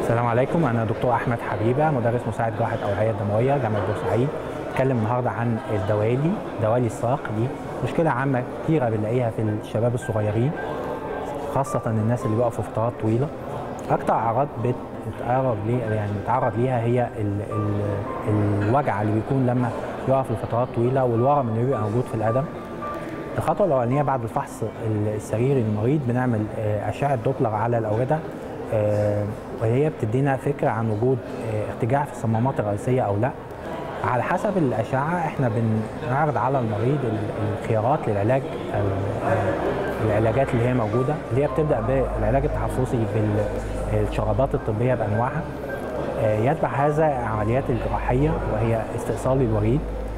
السلام عليكم انا دكتور احمد حبيبه مدرس مساعد جراحه اوعيه دمويه جامعه بورسعيد اتكلم النهارده عن الدوالي دوالي الساق دي مشكله عامه كتيره بنلاقيها في الشباب الصغيرين خاصه الناس اللي بيقفوا فترات طويله اكتر اعراض بتتعرض ليه يعني بتتعرض ليها هي ال ال الوجع اللي بيكون لما يقف لفترات طويله والورم اللي بيبقى موجود في القدم الخطوه الاولانيه بعد الفحص السريري للمريض بنعمل اشعه دوبلر على الاورده وهي بتدينا فكره عن وجود ارتجاع في الصمامات الرئيسيه او لا على حسب الاشعه احنا بنعرض على المريض الخيارات للعلاج العلاجات اللي هي موجوده اللي هي بتبدا بالعلاج التحفظي بالشرابات الطبيه بانواعها يتبع هذا عمليات الجراحيه وهي استئصال الوريد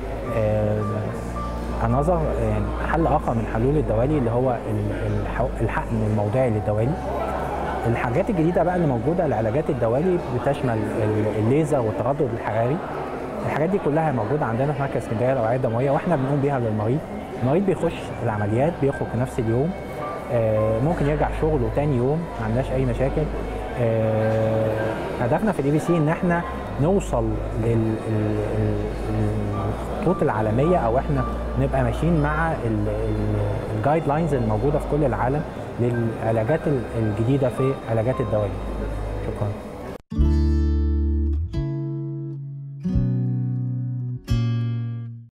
النظر يعني حل اخر من حلول الدوالي اللي هو الحقن الموضعي للدوالي الحاجات الجديده بقى اللي موجوده لعلاجات الدوالي بتشمل الليزر والتردد الحراري الحاجات دي كلها موجوده عندنا في مركز اسكندريه الاوعيه الدمويه واحنا بنقوم بيها للمريض المريض بيخش العمليات بيخرج في نفس اليوم ممكن يرجع شغله تاني يوم ما عندناش اي مشاكل هدفنا في الاي بي سي ان احنا نوصل للخطوط العالميه او احنا نبقى ماشيين مع الجايد لاينز الموجوده في كل العالم للعلاجات الجديده في علاجات الدوالي شكرا